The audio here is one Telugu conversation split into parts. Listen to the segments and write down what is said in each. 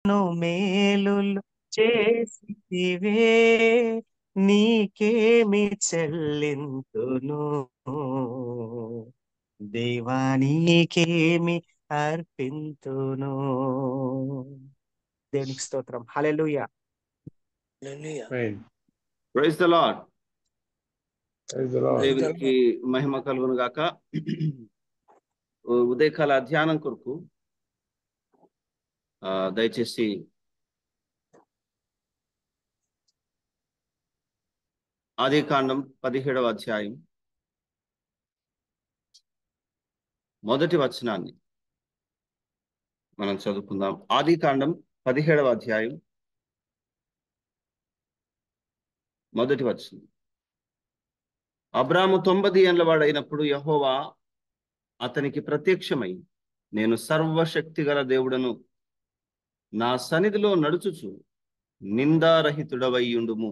ను మేలులు చేసివే నీకేమి చెల్లింతును దేవా నీకేమి అర్పింతును దేవునికి స్తోత్రం hallelujah Amen. Praise the lord Praise the Lord. దేవునికి మహిమ కలుగును గాక ఉదయకాల ధ్యానం కొరకు ఆ, దయచేసి ఆది కాండం పదిహేడవ అధ్యాయం మొదటి వచనాన్ని మనం చదువుకుందాం ఆది కాండం పదిహేడవ అధ్యాయం మొదటి వచనం అబ్రాము తొంభది ఏండ్ల వాడైనప్పుడు యహోవా అతనికి ప్రత్యక్షమై నేను సర్వశక్తి గల దేవుడను నా సన్నిధిలో నడుచుచు నిందారహితుడవయ్యుండుము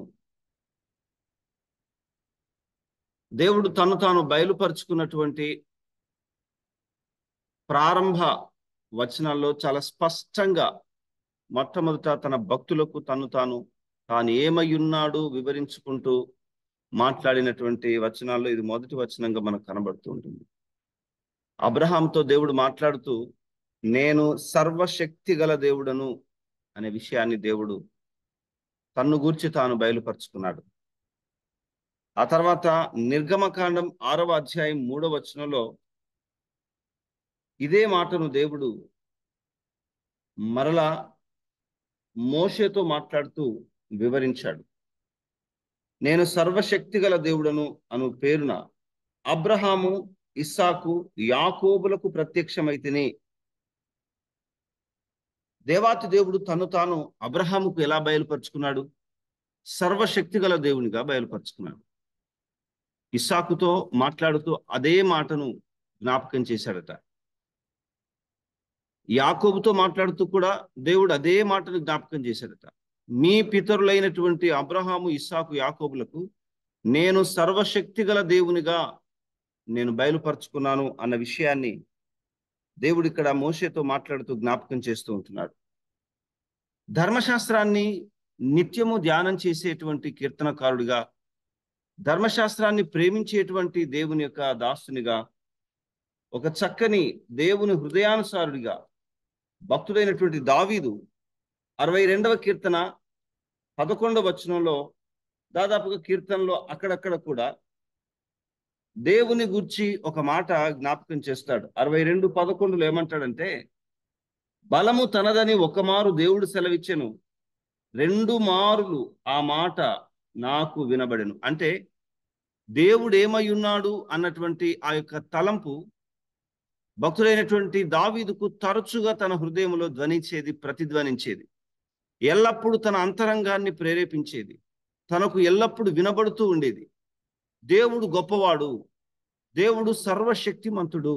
దేవుడు తను తాను బయలుపరుచుకున్నటువంటి ప్రారంభ వచనాల్లో చాలా స్పష్టంగా మొట్టమొదట తన భక్తులకు తను తాను తాను ఏమై ఉన్నాడు వివరించుకుంటూ మాట్లాడినటువంటి వచనాల్లో ఇది మొదటి వచనంగా మనకు కనబడుతూ ఉంటుంది అబ్రహాంతో దేవుడు మాట్లాడుతూ నేను సర్వశక్తి గల దేవుడను అనే విషయాన్ని దేవుడు తన్ను గూర్చి తాను బయలుపరుచుకున్నాడు ఆ తర్వాత నిర్గమకాండం ఆరవ అధ్యాయం మూడవ వచనంలో ఇదే మాటను దేవుడు మరలా మోషేతో మాట్లాడుతూ వివరించాడు నేను సర్వశక్తి గల దేవుడను అను పేరున అబ్రహాము ఇస్సాకు యాకోబులకు ప్రత్యక్షమైతేనే దేవాతి దేవుడు తను తాను అబ్రహాముకు ఎలా బయలుపరుచుకున్నాడు సర్వశక్తి గల దేవునిగా బయలుపరుచుకున్నాడు ఇస్సాకుతో మాట్లాడుతూ అదే మాటను జ్ఞాపకం చేశాడట యాకోబుతో మాట్లాడుతూ కూడా దేవుడు అదే మాటను జ్ఞాపకం చేశాడట మీ పితరులైనటువంటి అబ్రహాము ఇస్సాకు యాకోబులకు నేను సర్వశక్తి గల దేవునిగా నేను బయలుపరుచుకున్నాను అన్న విషయాన్ని దేవుడు ఇక్కడ మోషేతో మాట్లాడుతూ జ్ఞాపకం చేస్తూ ఉంటున్నాడు ధర్మశాస్త్రాన్ని నిత్యము ధ్యానం చేసేటువంటి కీర్తనకారుడిగా ధర్మశాస్త్రాన్ని ప్రేమించేటువంటి దేవుని యొక్క దాసునిగా ఒక చక్కని దేవుని హృదయానుసారుడిగా భక్తుడైనటువంటి దావీదు అరవై రెండవ కీర్తన పదకొండవ వచనంలో దాదాపుగా కీర్తనలో అక్కడక్కడ కూడా దేవుని గుర్చి ఒక మాట జ్ఞాపకం చేస్తాడు అరవై రెండు పదకొండులో ఏమంటాడంటే బలము తనదని ఒక మారు దేవుడు సెలవిచ్చెను రెండు మారులు ఆ మాట నాకు వినబడెను అంటే దేవుడు ఏమై ఉన్నాడు అన్నటువంటి ఆ యొక్క తలంపు భక్తుడైనటువంటి దావీదుకు తరచుగా తన హృదయంలో ధ్వనించేది ప్రతిధ్వనించేది ఎల్లప్పుడూ తన అంతరంగాన్ని ప్రేరేపించేది తనకు ఎల్లప్పుడూ వినబడుతూ ఉండేది దేవుడు గొప్పవాడు దేవుడు సర్వశక్తిమంతుడు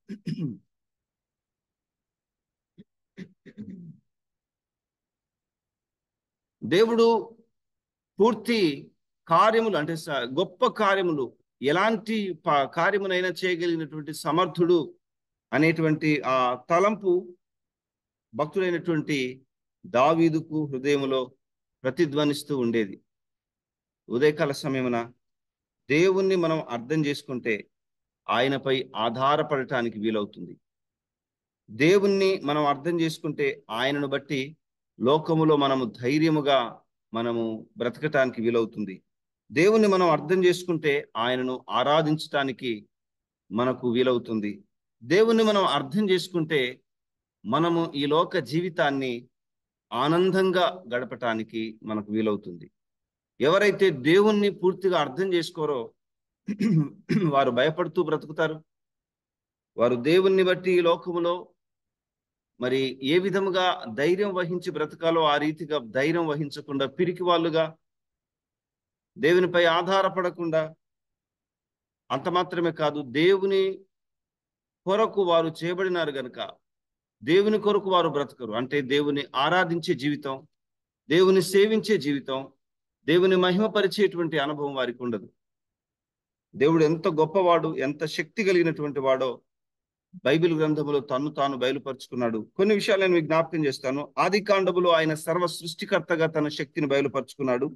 దేవుడు పూర్తి కార్యములు అంటే స- గొప్ప కార్యములు ఎలాంటి ప- కార్యమునైనా చేయగలిగినటువంటి సమర్థుడు అనేటువంటి ఆ తలంపు భక్తుడైనటువంటి దావీదుకు హృదయములో ప్రతిధ్వనిస్తూ ఉండేది ఉదయకాల సమయమున దేవుణ్ణి మనం అర్థం చేసుకుంటే ఆయనపై ఆధారపడటానికి వీలవుతుంది దేవుణ్ణి మనం అర్థం చేసుకుంటే ఆయనను బట్టి లోకములో మనము ధైర్యముగా మనము బ్రతకటానికి వీలవుతుంది దేవుణ్ణి మనం అర్థం చేసుకుంటే ఆయనను ఆరాధించటానికి మనకు వీలవుతుంది దేవుణ్ణి మనం అర్థం చేసుకుంటే మనము ఈ లోక జీవితాన్ని ఆనందంగా గడపటానికి మనకు వీలవుతుంది ఎవరైతే దేవుణ్ణి పూర్తిగా అర్థం చేసుకోరో వారు భయపడుతూ బ్రతుకుతారు వారు దేవుణ్ణి బట్టి ఈ లోకములో మరి ఏ విధముగా ధైర్యం వహించి బ్రతకాలో ఆ రీతిగా ధైర్యం వహించకుండా పిరికి వాళ్ళుగా దేవునిపై ఆధారపడకుండా అంత మాత్రమే కాదు దేవుని కొరకు వారు చేయబడినారు గనుక దేవుని కొరకు వారు బ్రతకరు అంటే దేవుని ఆరాధించే జీవితం దేవుని సేవించే జీవితం దేవుని మహిమపరిచేటువంటి అనుభవం వారికి ఉండదు దేవుడు ఎంత గొప్పవాడు ఎంత శక్తి కలిగినటువంటి వాడో బైబిల్ గ్రంథములో తన్ను తాను బయలుపరుచుకున్నాడు కొన్ని విషయాలు నేను మీకు జ్ఞాపకం చేస్తాను ఆది కాండములో ఆయన సర్వ సృష్టికర్తగా తన శక్తిని బయలుపరుచుకున్నాడు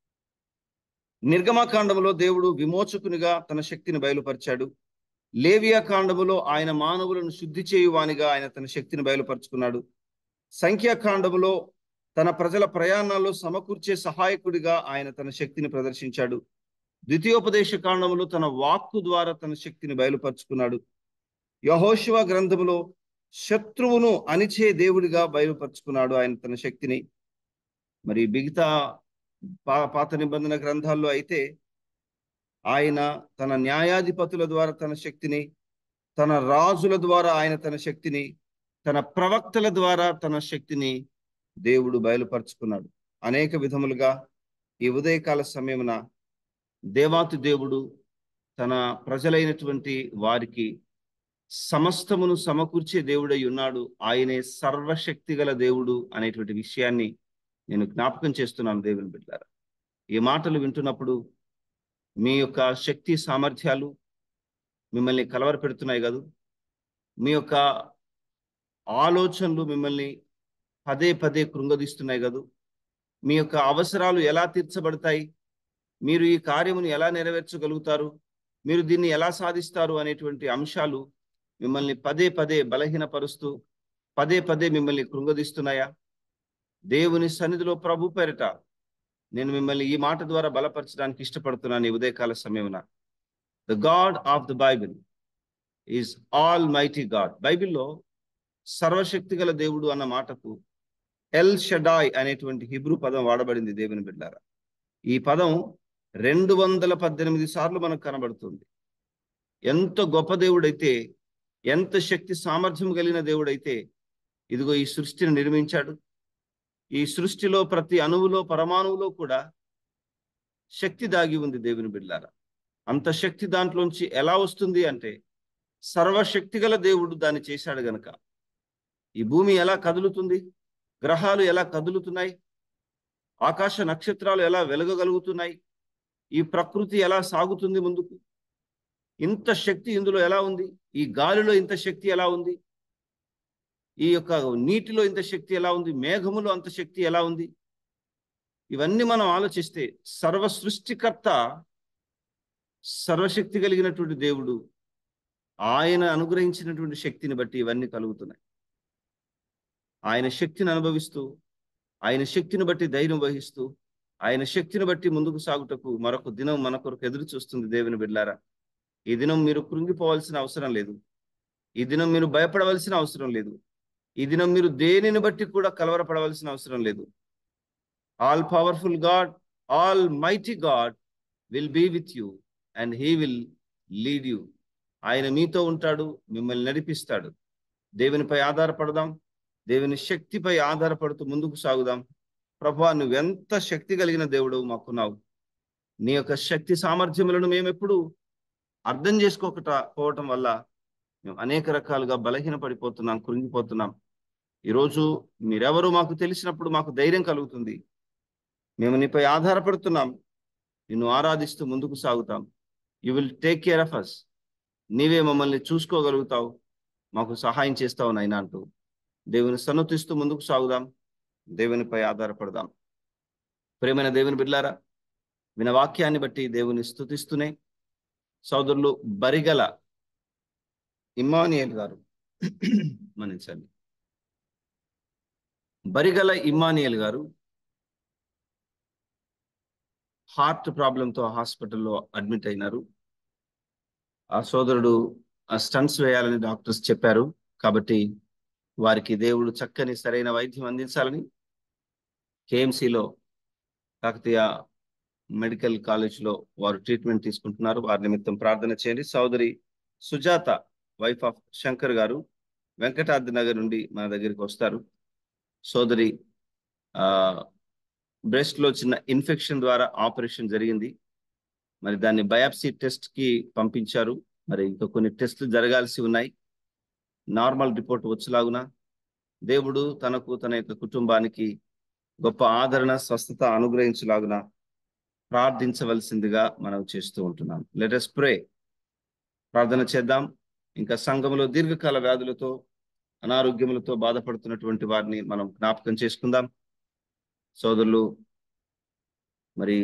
నిర్గమాకాండములో దేవుడు విమోచకునిగా తన శక్తిని బయలుపరిచాడు లేవియా కాండములో ఆయన మానవులను శుద్ధి చేయువానిగా ఆయన తన శక్తిని బయలుపరుచుకున్నాడు సంఖ్యాకాండములో తన ప్రజల ప్రయాణాల్లో సమకూర్చే సహాయకుడిగా ఆయన తన శక్తిని ప్రదర్శించాడు ద్వితీయోపదేశ కాండములో తన వాక్కు ద్వారా తన శక్తిని బయలుపరుచుకున్నాడు యహోశివ గ్రంథములో శత్రువును అణిచే దేవుడిగా బయలుపరుచుకున్నాడు ఆయన తన శక్తిని మరి మిగతా పా పాత నిబంధన గ్రంథాల్లో అయితే ఆయన తన న్యాయాధిపతుల ద్వారా తన శక్తిని తన రాజుల ద్వారా ఆయన తన శక్తిని తన ప్రవక్తల ద్వారా తన శక్తిని దేవుడు బయలుపరుచుకున్నాడు అనేక విధములుగా ఈ ఉదయకాల సమయమున దేవాతి దేవుడు తన ప్రజలైనటువంటి వారికి సమస్తమును సమకూర్చే దేవుడై ఉన్నాడు ఆయనే సర్వశక్తి గల దేవుడు అనేటువంటి విషయాన్ని నేను జ్ఞాపకం చేస్తున్నాను దేవుని బిడ్డారా ఈ మాటలు వింటున్నప్పుడు మీ యొక్క శక్తి సామర్థ్యాలు మిమ్మల్ని కలవర పెడుతున్నాయి కదా మీ యొక్క ఆలోచనలు మిమ్మల్ని పదే పదే కృంగదీస్తున్నాయి కదా మీ యొక్క అవసరాలు ఎలా తీర్చబడతాయి మీరు ఈ కార్యమును ఎలా నెరవేర్చగలుగుతారు మీరు దీన్ని ఎలా సాధిస్తారు అనేటువంటి అంశాలు మిమ్మల్ని పదే పదే బలహీనపరుస్తూ పదే పదే మిమ్మల్ని కృంగదీస్తున్నాయా దేవుని సన్నిధిలో ప్రభు పేరిట నేను మిమ్మల్ని ఈ మాట ద్వారా బలపరచడానికి ఇష్టపడుతున్నాను ఈ ఉదయకాల సమయమున the God of the Bible is almighty God బైబిల్లో సర్వశక్తి గల దేవుడు అన్న మాటకు ఎల్ షడాయ్ అనేటువంటి హిబ్రూ పదం వాడబడింది దేవుని బిడ్డారా ఈ పదం రెండు వందల పద్దెనిమిది సార్లు మనకు కనబడుతుంది ఎంత గొప్ప దేవుడైతే ఎంత శక్తి సామర్థ్యం కలిగిన దేవుడైతే ఇదిగో ఈ సృష్టిని నిర్మించాడు ఈ సృష్టిలో ప్రతి అణువులో పరమాణువులో కూడా శక్తి దాగి ఉంది దేవుని బిడ్డారా అంత శక్తి దాంట్లోంచి ఎలా వస్తుంది అంటే సర్వశక్తి గల దేవుడు దాన్ని చేశాడు గనక ఈ భూమి ఎలా కదులుతుంది గ్రహాలు ఎలా కదులుతున్నాయి ఆకాశ నక్షత్రాలు ఎలా వెలగగలుగుతున్నాయి ఈ ప్రకృతి ఎలా సాగుతుంది ముందుకు ఇంత శక్తి ఇందులో ఎలా ఉంది ఈ గాలిలో ఇంత శక్తి ఎలా ఉంది ఈ యొక్క నీటిలో ఇంత శక్తి ఎలా ఉంది మేఘములో అంత శక్తి ఎలా ఉంది ఇవన్నీ మనం ఆలోచిస్తే సర్వ సృష్టికర్త సర్వశక్తి కలిగినటువంటి దేవుడు ఆయన అనుగ్రహించినటువంటి శక్తిని బట్టి ఇవన్నీ కలుగుతున్నాయి ఆయన శక్తిని అనుభవిస్తూ ఆయన శక్తిని బట్టి ధైర్యం వహిస్తూ ఆయన శక్తిని బట్టి ముందుకు సాగుటకు మరొక దినం మన కొరకు ఎదురు చూస్తుంది దేవుని బిడ్లారా ఈ దినం మీరు కృంగిపోవాల్సిన అవసరం లేదు ఈ దినం మీరు భయపడవలసిన అవసరం లేదు ఈ దినం మీరు దేనిని బట్టి కూడా కలవరపడవలసిన అవసరం లేదు all powerful God almighty God will be with you and he will lead you ఆయన మీతో ఉంటాడు మిమ్మల్ని నడిపిస్తాడు దేవునిపై ఆధారపడదాం దేవుని శక్తిపై ఆధారపడుతూ ముందుకు సాగుదాం ప్రభా నువ్వెంత శక్తి కలిగిన దేవుడు మాకున్నావు నీ యొక్క శక్తి సామర్థ్యములను మేము ఎప్పుడు అర్థం చేసుకోకట పోవటం వల్ల మేము అనేక రకాలుగా బలహీన పడిపోతున్నాం కృంగిపోతున్నాం ఈరోజు మీరెవరు మాకు తెలిసినప్పుడు మాకు ధైర్యం కలుగుతుంది మేము నీపై ఆధారపడుతున్నాం నిన్ను ఆరాధిస్తూ ముందుకు సాగుతాం you will take care of us నీవే మమ్మల్ని చూసుకోగలుగుతావు మాకు సహాయం చేస్తావు నైనా అంటూ దేవుని సన్నతిస్తూ ముందుకు సాగుదాం దేవునిపై ఆధారపడదాం ప్రేమైన దేవుని బిడ్లారా విన వాక్యాన్ని బట్టి దేవుని స్థుతిస్తూనే సోదరులు బరిగల ఇమ్మానియల్ గారు మన్నించండి బరిగల ఇమ్మానియల్ గారు హార్ట్ ప్రాబ్లంతో హాస్పిటల్లో అడ్మిట్ అయినారు ఆ సోదరుడు ఆ స్టంట్స్ వేయాలని డాక్టర్స్ చెప్పారు కాబట్టి వారికి దేవుడు చక్కని సరైన వైద్యం అందించాలని కేఎంసిలో కాకతీయ మెడికల్ కాలేజ్లో వారు ట్రీట్మెంట్ తీసుకుంటున్నారు వారి నిమిత్తం ప్రార్థన చేయండి సోదరి సుజాత వైఫ్ ఆఫ్ శంకర్ గారు వెంకటాద్రి నగర్ నుండి మన దగ్గరికి వస్తారు సోదరి ఆ బ్రెస్ట్ లో చిన్న ఇన్ఫెక్షన్ ద్వారా ఆపరేషన్ జరిగింది మరి దాన్ని బయాప్సీ టెస్ట్ కి పంపించారు మరి ఇంకా కొన్ని టెస్టులు జరగాల్సి ఉన్నాయి నార్మల్ రిపోర్ట్ వచ్చేలాగున దేవుడు తనకు తన యొక్క కుటుంబానికి గొప్ప ఆదరణ స్వస్థత అనుగ్రహించలాగున ప్రార్థించవలసిందిగా మనం చేస్తూ ఉంటున్నాం లెటస్ ప్రే ప్రార్థన చేద్దాం ఇంకా సంఘంలో దీర్ఘకాల వ్యాధులతో అనారోగ్యములతో బాధపడుతున్నటువంటి వారిని మనం జ్ఞాపకం చేసుకుందాం సోదరులు మరి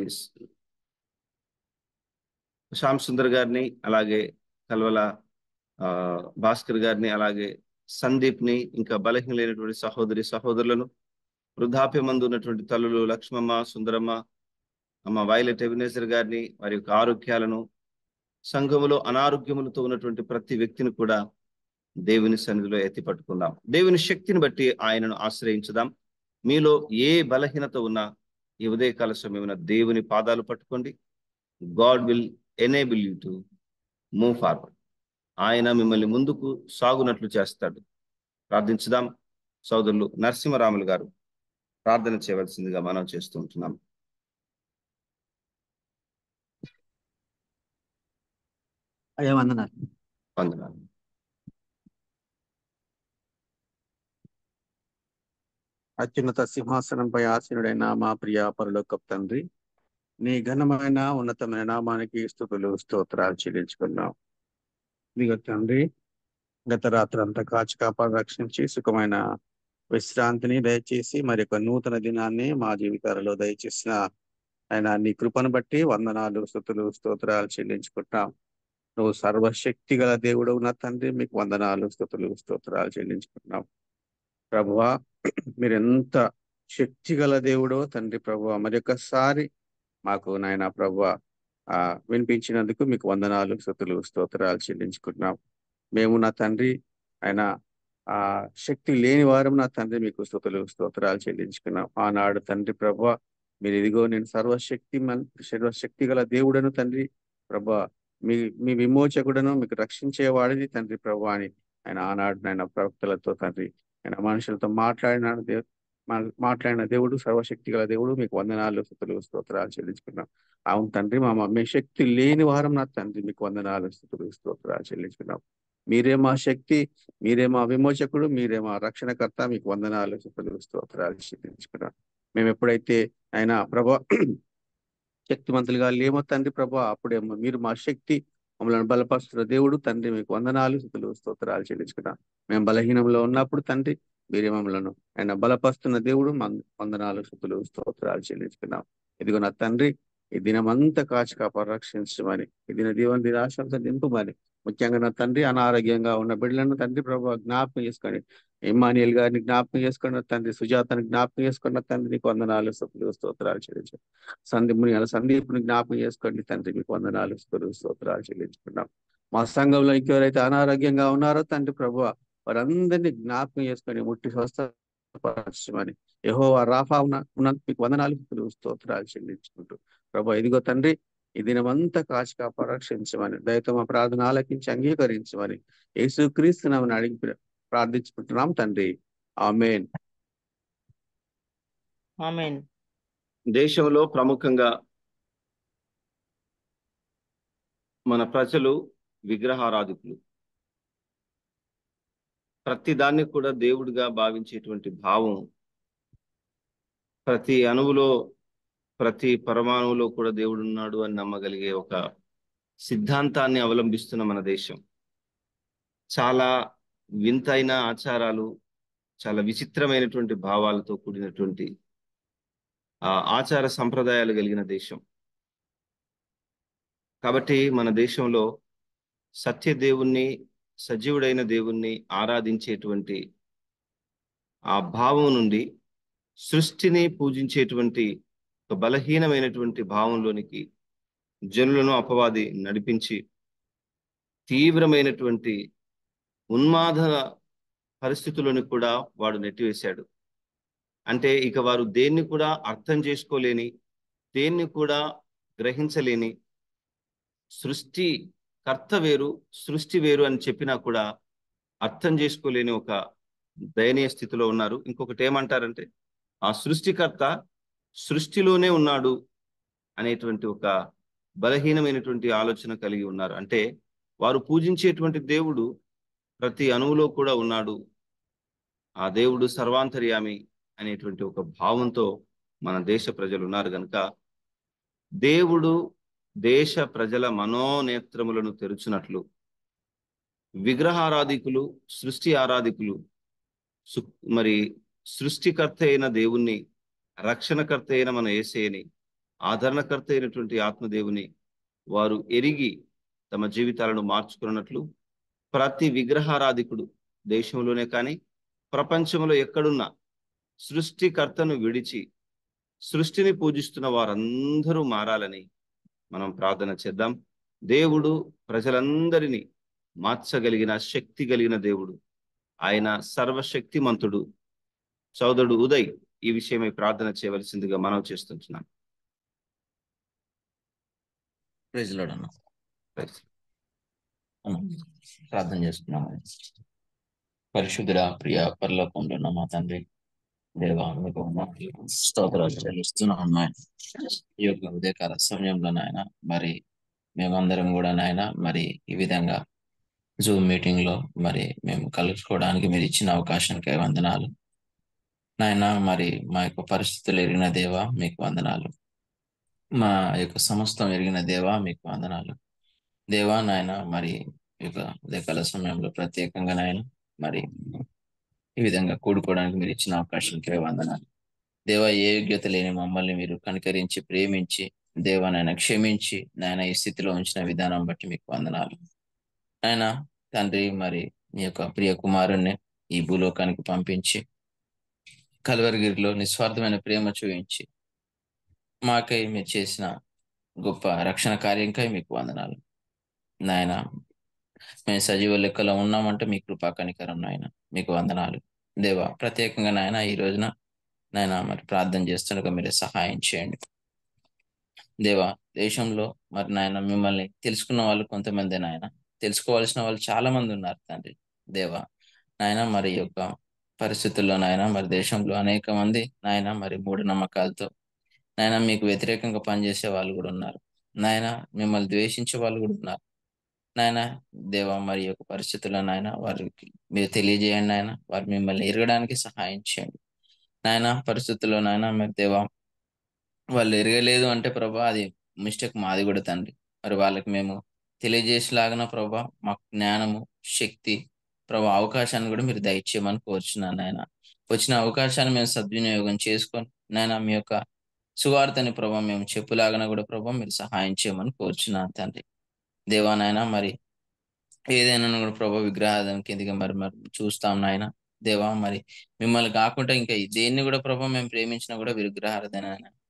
శ్యామ్ సుందర్ గారిని అలాగే కల్వల ఆ, భాస్కర్ గారిని అలాగే సందీప్ ని ఇంకా బలహీనమైనటువంటి సహోదరి సహోదరులను వృద్ధాప్య మందు ఉన్నటువంటి తల్లులు లక్ష్మమ్మ సుందరమ్మ అమ్మ వైలెట్ ఎవినేజర్ గారిని వారి యొక్క ఆరోగ్యాలను సంఘములో అనారోగ్యములతో ఉన్నటువంటి ప్రతి వ్యక్తిని కూడా దేవుని సన్నిధిలో ఎత్తి పట్టుకుందాం దేవుని శక్తిని బట్టి ఆయనను ఆశ్రయించుదాం మీలో ఏ బలహీనత ఉన్నా ఈ ఉదయకాల సమయమున దేవుని పాదాలు పట్టుకోండి God will enable you to move forward ఆయన మిమ్మల్ని ముందుకు సాగునట్లు చేస్తాడు ప్రార్థించుదాం సోదరులు నరసింహరాములు గారు ప్రార్థన చేయవలసిందిగా మనం చేస్తూ ఉంటున్నాం అయ్యా వందనాలు వందనాలు అత్యున్నత సింహాసనంపై ఆసీనుడైన మా ప్రియ పరలోకపు తండ్రి నీ ఘనమైన ఉన్నతమైన నామానికి స్థుతులు స్తోత్రాలు చెల్లించుకున్నాం ఇదిగో తండ్రి గత రాత్రి అంతా కాచి కాపాడు రక్షించి సుఖమైన విశ్రాంతిని దయచేసి మరి యొక్క నూతన దినాన్ని మా జీవితాలలో దయచేసిన ఆయన నీ కృపను బట్టి వందనాలు స్థుతులు స్తోత్రాలు చెల్లించుకుంటాం నువ్వు సర్వశక్తి గల దేవుడు నా తండ్రి మీకు వందనాలు స్థుతులు స్తోత్రాలు చెల్లించుకుంటున్నాం ప్రభువా మీరు ఎంత శక్తి గల దేవుడో తండ్రి ప్రభువ మరి ఒక్కసారి మాకు నాయన ప్రభువ ఆ వినిపించినందుకు మీకు వందనాలు స్థుతులు స్తోత్రాలు చెల్లించుకుంటున్నాం మేము నా తండ్రి ఆయన ఆ శక్తి లేని వారం నా తండ్రి మీకు స్థుతులు స్తోత్రాలు చెల్లించుకున్నాం ఆనాడు తండ్రి ప్రభు మీరు ఇదిగో నేను సర్వశక్తి మన్ సర్వశక్తి గల దేవుడను తండ్రి ప్రభు మీ మీ విమోచకుడను మీకు రక్షించేవాడిది తండ్రి ప్రభు అని ఆయన ఆనాడు నాయన ప్రవక్తలతో తండ్రి ఆయన మనుషులతో మాట్లాడిన దేవు మా- మాట్లాడిన దేవుడు సర్వశక్తి గల దేవుడు మీకు వందనాలు స్థుతులు స్తోత్రాలు చెల్లించుకున్నాం అవును తండ్రి మా మీ శక్తి లేని వారం నా తండ్రి మీకు వందనాలు స్థుతులు స్తోత్రాలు చెల్లించుకున్నాం మీరే మా శక్తి మీరే మా విమోచకుడు మీరే మా రక్షణకర్త మీకు వందనాలు స్థుతులు స్తోత్రాలు చెల్లించుకున్నాం మేము ఎప్పుడైతే ఆయన ప్రభా శక్తిమంతులుగా లేమో తండ్రి ప్రభా అప్పుడేమో మీరు మా శక్తి మమ్మల్ని బలపరుస్తున్న దేవుడు తండ్రి మీకు వందనాలు స్థుతులు స్తోత్రాలు చెల్లించుకున్నాం మేము బలహీనంలో ఉన్నప్పుడు తండ్రి మీరే మమ్మలను ఆయన బలపరుస్తున్న దేవుడు మన- వందనాలు స్థుతులు స్తోత్రాలు చెల్లించుకున్నాం ఇదిగో నా తండ్రి ఈ దినమంతా కాచి కాపాడు రక్షించమని ఈ దిన దీవెన దినాశంతో నింపమని ముఖ్యంగా నా తండ్రి అనారోగ్యంగా ఉన్న బిడ్డలను తండ్రి ప్రభు జ్ఞాపకం చేసుకొని ఇమానియల్ గారిని జ్ఞాపకం చేసుకున్న తండ్రి సుజాతని జ్ఞాపకం చేసుకున్న తండ్రి నీకు వందనాలు స్థుతులు స్తోత్రాలు చెల్లించు సందీపుని సందీపుని జ్ఞాపకం చేసుకోండి తండ్రి మీకు వందనాలు స్థుతులు స్తోత్రాలు చెల్లించుకున్నాం మా సంఘంలో ఇంకెవరైతే అనారోగ్యంగా ఉన్నారో తండ్రి ప్రభు వారందరినీ జ్ఞాపకం చేసుకొని ముట్టి స్వస్థపరచమని యహో రాఫా ఉన్న ఉన్నందుకు మీకు వందనాలు స్థుతులు స్తోత్రాలు చెల్లించుకుంటూ ప్రభు ఇదిగో తండ్రి ఈ దినమంతా కాచి కాపాడు రక్షించమని దయతో మా ప్రార్థన ఆలకించి అంగీకరించమని యేసు క్రీస్తునామని అడిగి ప్రార్థించుకుంటున్నాం తండ్రి ఆమెన్ ఆమెన్ దేశంలో ప్రముఖంగా మన ప్రజలు విగ్రహారాధికులు ప్రతి దాన్ని కూడా దేవుడిగా భావించేటువంటి భావం ప్రతి అణువులో ప్రతి పరమాణువులో కూడా దేవుడు ఉన్నాడు అని నమ్మగలిగే ఒక సిద్ధాంతాన్ని అవలంబిస్తున్న మన దేశం చాలా వింతైన ఆచారాలు చాలా విచిత్రమైనటువంటి భావాలతో కూడినటువంటి ఆ ఆచార సంప్రదాయాలు కలిగిన దేశం కాబట్టి మన దేశంలో సత్య దేవుణ్ణి సజీవుడైన దేవుణ్ణి ఆరాధించేటువంటి ఆ భావం నుండి సృష్టిని పూజించేటువంటి ఒక బలహీనమైనటువంటి భావంలోనికి జనులను అపవాది నడిపించి తీవ్రమైనటువంటి ఉన్మాద పరిస్థితులను కూడా వాడు నెట్టివేశాడు అంటే ఇక వారు దేన్ని కూడా అర్థం చేసుకోలేని దేన్ని కూడా గ్రహించలేని సృష్టి కర్త వేరు సృష్టి వేరు అని చెప్పినా కూడా అర్థం చేసుకోలేని ఒక దయనీయ స్థితిలో ఉన్నారు ఇంకొకటి ఏమంటారంటే ఆ సృష్టికర్త సృష్టిలోనే ఉన్నాడు అనేటువంటి ఒక బలహీనమైనటువంటి ఆలోచన కలిగి ఉన్నారు అంటే వారు పూజించేటువంటి దేవుడు ప్రతి అణువులో కూడా ఉన్నాడు ఆ దేవుడు సర్వాంతర్యామి అనేటువంటి ఒక భావంతో మన దేశ ప్రజలు ఉన్నారు కనుక దేవుడు దేశ ప్రజల మనోనేత్రములను తెరుచున్నట్లు విగ్రహారాధికులు సృష్టి ఆరాధికులు సు- మరి సృష్టికర్త అయిన దేవుణ్ణి రక్షణకర్త అయిన మన ఏసేయని ఆదరణకర్త అయినటువంటి ఆత్మదేవుని వారు ఎరిగి తమ జీవితాలను మార్చుకున్నట్లు ప్రతి విగ్రహారాధికుడు దేశంలోనే కానీ ప్రపంచంలో ఎక్కడున్నా సృష్టికర్తను విడిచి సృష్టిని పూజిస్తున్న వారందరూ మారాలని మనం ప్రార్థన చేద్దాం దేవుడు ప్రజలందరినీ మార్చగలిగిన శక్తి కలిగిన దేవుడు ఆయన సర్వశక్తిమంతుడు సోదరుడు ఉదయ్ ఈ విషయమై ప్రార్థన చేయవలసిందిగా మనం చేస్తుంటున్నాం ప్రైజ్ లోడ్ అన్న అన్న, ప్రార్థన చేసుకున్నాము పరిశుద్ధుడ ప్రియ పరలోకంలో ఉన్న మా తండ్రి దేవా మీకు వందనాలు, స్తోత్రాలు చెల్లిస్తున్నాం నాయన ఈ యొక్క ఉదయకాల సమయంలో నాయన మరి మేమందరం కూడా నాయన మరి ఈ విధంగా జూమ్ మీటింగ్ లో మరి మేము కలుసుకోవడానికి మీరు ఇచ్చిన అవకాశానికి వందనాలు నాయన మరి మా యొక్క పరిస్థితులు ఎరిగిన దేవా మీకు వందనాలు మా యొక్క సమస్తం ఎరిగిన దేవా మీకు వందనాలు దేవా నాయన మరి ఈ యొక్క ఉదయకాల సమయంలో ప్రత్యేకంగా నాయన మరి ఈ విధంగా కూడుకోవడానికి మీరు ఇచ్చిన అవకాశానికి వందనాలు దేవా ఏ యోగ్యత లేని మమ్మల్ని మీరు కనికరించి ప్రేమించి దేవా నాయన క్షమించి నాయన ఈ స్థితిలో ఉంచిన విధానం బట్టి మీకు వందనాలు ఆయన తండ్రి మరి నీ యొక్క ప్రియ కుమారుణ్ణి ఈ భూలోకానికి పంపించి కల్వరిగిరిలో నిస్వార్థమైన ప్రేమ చూపించి మాకై మీరు చేసిన గొప్ప రక్షణ కార్యంకై మీకు వందనాలు నాయన మేము సజీవ లెక్కలో ఉన్నామంటే మీ కృపా కనికరం నాయన మీకు వందనాలు దేవా ప్రత్యేకంగా నాయన ఈ రోజున నాయన మరి ప్రార్థన చేస్తుండగా మీరు సహాయం చేయండి దేవా దేశంలో మరి నాయన మిమ్మల్ని తెలుసుకున్న వాళ్ళు కొంతమంది నాయన తెలుసుకోవాల్సిన వాళ్ళు చాలా మంది ఉన్నారు తండ్రి దేవా నాయన మరి ఈ యొక్క పరిస్థితుల్లో నాయన మరి దేశంలో అనేక మంది నాయన మరి మూఢనమ్మకాలతో నాయన మీకు వ్యతిరేకంగా పనిచేసే వాళ్ళు కూడా ఉన్నారు నాయన మిమ్మల్ని ద్వేషించే వాళ్ళు కూడా ఉన్నారు నాయన దేవ మరి యొక్క పరిస్థితుల్లో నాయన వారికి మీరు తెలియజేయండి నాయన వారు మిమ్మల్ని ఎరగడానికి సహాయం చేయండి నాయన పరిస్థితుల్లో నాయన మరి దేవా వాళ్ళు ఎరగలేదు అంటే ప్రభా అది మిస్టేక్ మాది కూడా తండ్రి మరి వాళ్ళకి మేము తెలియజేసేలాగిన ప్రభా మాకు జ్ఞానము శక్తి ప్రభా అవకాశాన్ని కూడా మీరు దయచేయమని కోరుచున్నాను నాయన వచ్చిన అవకాశాన్ని మేము సద్వినియోగం చేసుకొని నాయన మీ యొక్క సువార్తని ప్రభా మేము చెప్పులాగన కూడా ప్రభా మీరు సహాయం చేయమని కోరుచున్నాను తండ్రి దేవా నాయన మరి ఏదైనా కూడా ప్రభా విగ్రహాధం కిందకి మరి మరి చూస్తాం నాయన దేవా మరి మిమ్మల్ని కాకుండా ఇంకా దేన్ని కూడా ప్రభా మేము ప్రేమించినా కూడా విగ్రహారాధన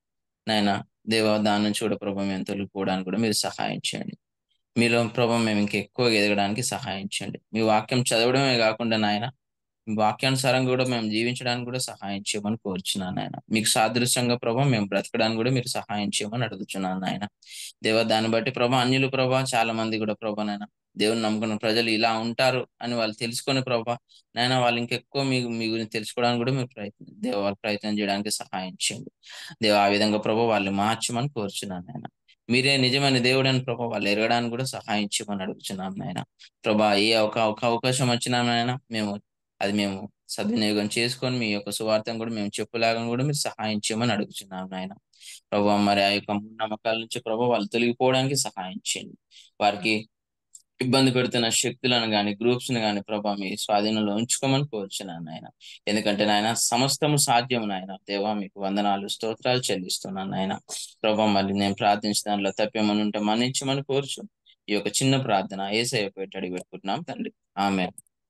నాయన దేవా దాని నుంచి కూడా ప్రభా మేము తొలగిపోవడానికి కూడా మీరు సహాయం చేయండి మీలో ప్రభా మేము ఇంకా ఎక్కువగా ఎదగడానికి సహాయం చేయండి మీ వాక్యం చదవడమే కాకుండా నాయన మీ వాక్యానుసారంగా కూడా మేము జీవించడానికి కూడా సహాయం చేయమని కోరుచున్నాను నాయన మీకు సాదృశ్యంగా ప్రభా మేము బ్రతకడానికి కూడా మీరు సహాయం చేయమని అడుగుతున్నాను నాయన దేవా దాన్ని బట్టి ప్రభా అన్యులు ప్రభా చాలా మంది కూడా ప్రభా నాయన దేవుని నమ్ముకున్న ప్రజలు ఇలా ఉంటారు అని వాళ్ళు తెలుసుకొని ప్రభా నాయన వాళ్ళు ఇంకెక్కువ మీ మీ గురించి తెలుసుకోవడానికి కూడా మీరు ప్రయత్నం దేవ వాళ్ళు ప్రయత్నం చేయడానికి సహాయం చేయండి దేవ ఆ విధంగా ప్రభా వాళ్ళు మార్చమని కోరుచున్నాను నాయన మీరే నిజమైన దేవుడు అని ప్రభా వాళ్ళు ఎరగడానికి కూడా సహాయం చేయమని అడుగుతున్నాం నాయన ప్రభా ఏ ఒక ఒక అవకాశం వచ్చినా నాయన మేము అది మేము సద్వినియోగం చేసుకొని మీ యొక్క సువార్తను కూడా మేము చెప్పులాగా కూడా మీరు సహాయం చేయమని అడుగుతున్నాం నాయన ప్రభా మరి ఆ యొక్క నమ్మకాల నుంచి ప్రభా వాళ్ళు తొలగిపోవడానికి సహాయం చేయండి వారికి ఇబ్బంది పెడుతున్న శక్తులను గాని గ్రూప్స్ ని గాని ప్రభా మీ స్వాధీనంలో ఉంచుకోమని కోరుచున్నాను నాయన ఎందుకంటే నాయన సమస్తము సాధ్యం నాయన దేవా మీకు వందనాలు స్తోత్రాలు చెల్లిస్తున్నాను నాయన ప్రభా మరి నేను ప్రార్థించిన దానిలో తప్పేమని ఉంటే మన్నించమని కోరుచు ఈ యొక్క చిన్న ప్రార్థన ఏసయ్య పెట్టి అడిగి పెట్టుకుంటున్నాం తండ్రి ఆమె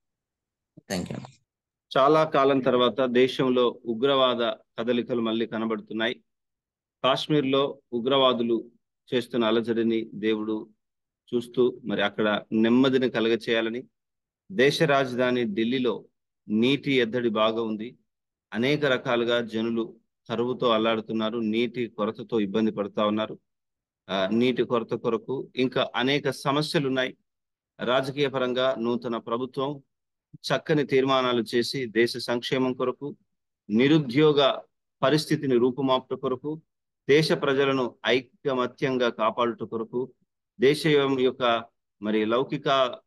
థ్యాంక్ యూ చాలా కాలం తర్వాత దేశంలో ఉగ్రవాద కదలికలు మళ్ళీ కనబడుతున్నాయి కాశ్మీర్లో ఉగ్రవాదులు చేస్తున్న అలజడిని దేవుడు చూస్తూ మరి అక్కడ నెమ్మదిని కలగ చేయాలని దేశ రాజధాని ఢిల్లీలో నీటి ఎద్దడి బాగా ఉంది అనేక రకాలుగా జనులు కరువుతో అల్లాడుతున్నారు నీటి కొరతతో ఇబ్బంది పడుతా ఉన్నారు ఆ, నీటి కొరత కొరకు ఇంకా అనేక సమస్యలు ఉన్నాయి రాజకీయ పరంగా నూతన ప్రభుత్వం చక్కని తీర్మానాలు చేసి దేశ సంక్షేమం కొరకు నిరుద్యోగ పరిస్థితిని రూపుమాపుట కొరకు దేశ ప్రజలను ఐకమత్యంగా కాపాడుట కొరకు దేశం యొక్క మరి లౌకిక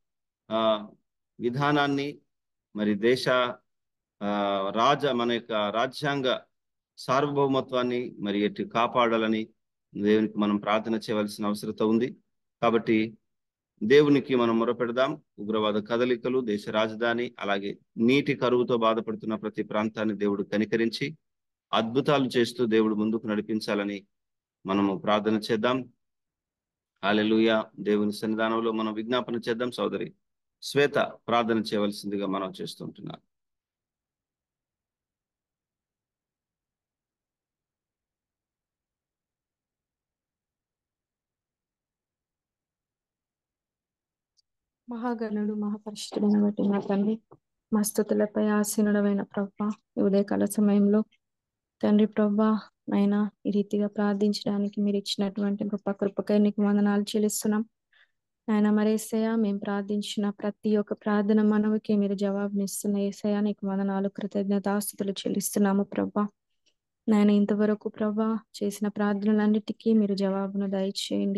ఆ విధానాన్ని మరి దేశ ఆ రాజ మన యొక్క రాజ్యాంగ సార్వభౌమత్వాన్ని మరి ఎట్టి కాపాడాలని దేవునికి మనం ప్రార్థన చేయవలసిన అవసరత ఉంది కాబట్టి దేవునికి మనం మొరపెడదాం ఉగ్రవాద కదలికలు దేశ రాజధాని అలాగే నీటి కరువుతో బాధపడుతున్న ప్రతి ప్రాంతాన్ని దేవుడు కనికరించి అద్భుతాలు చేస్తూ దేవుడు ముందుకు నడిపించాలని మనము ప్రార్థన చేద్దాం హాలెలుయ దేవుని సన్నిధానంలో మనం విజ్ఞాపన చేద్దాం సోదరి శ్వేత ప్రార్థన చేయవలసిందిగా మనం చేస్తుంటున్నాం మహాగణుడు మహాపరిశుద్ధుడైన బట్టి మా తండ్రి మా స్థుతులపై ఆసీనుడమైన ప్రభా ఈ ఉదయకాల సమయంలో తండ్రి ప్రభా నైనా ఈ రీతిగా ప్రార్థించడానికి మీరు ఇచ్చినటువంటి గొప్ప కృపకై నీకు వందనాలు చెల్లిస్తున్నాం ఆయన మరి ఏసయ్య మేము ప్రార్థించిన ప్రతి ఒక్క ప్రార్థన మనవికి మీరు జవాబునిస్తున్న ఏసయ్య నీకు వందనాలు కృతజ్ఞతాస్తుతులు చెల్లిస్తున్నాము ప్రభా నాయన ఇంతవరకు ప్రభా చేసిన ప్రార్థనలన్నిటికీ మీరు జవాబును దయచేయండి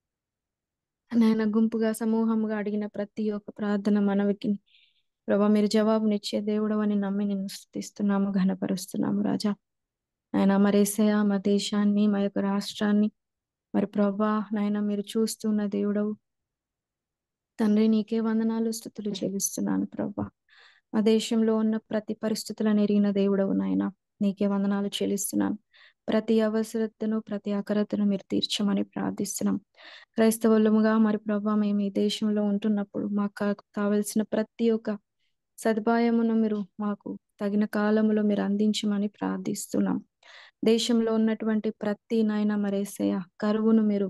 నాయన గుంపుగా సమూహంగా అడిగిన ప్రతి ఒక్క ప్రార్థన మనవికి ప్రభా మీరు జవాబునిచ్చే దేవుడు అని నమ్మి నిన్ను స్థుతిస్తున్నాము ఘనపరుస్తున్నాము రాజా నాయన మరేసయ మా దేశాన్ని మా యొక్క రాష్ట్రాన్ని మరి ప్రభా నాయన మీరు చూస్తున్న దేవుడవు తండ్రి నీకే వందనాలు స్థుతులు చెల్లిస్తున్నాను ప్రభా మా దేశంలో ఉన్న ప్రతి పరిస్థితులను ఎరిగిన దేవుడవు నాయన నీకే వందనాలు చెల్లిస్తున్నాను ప్రతి అవసరతను ప్రతి అకరతను మీరు తీర్చమని ప్రార్థిస్తున్నాం క్రైస్తవులముగా మరి ప్రభా మేము ఈ దేశంలో ఉంటున్నప్పుడు మాకు కా- కావలసిన ప్రతి ఒక్క సదుపాయమును మీరు మాకు తగిన కాలములో మీరు అందించమని ప్రార్థిస్తున్నాం దేశంలో ఉన్నటువంటి ప్రతి నాయన మరేసయ కరువును మీరు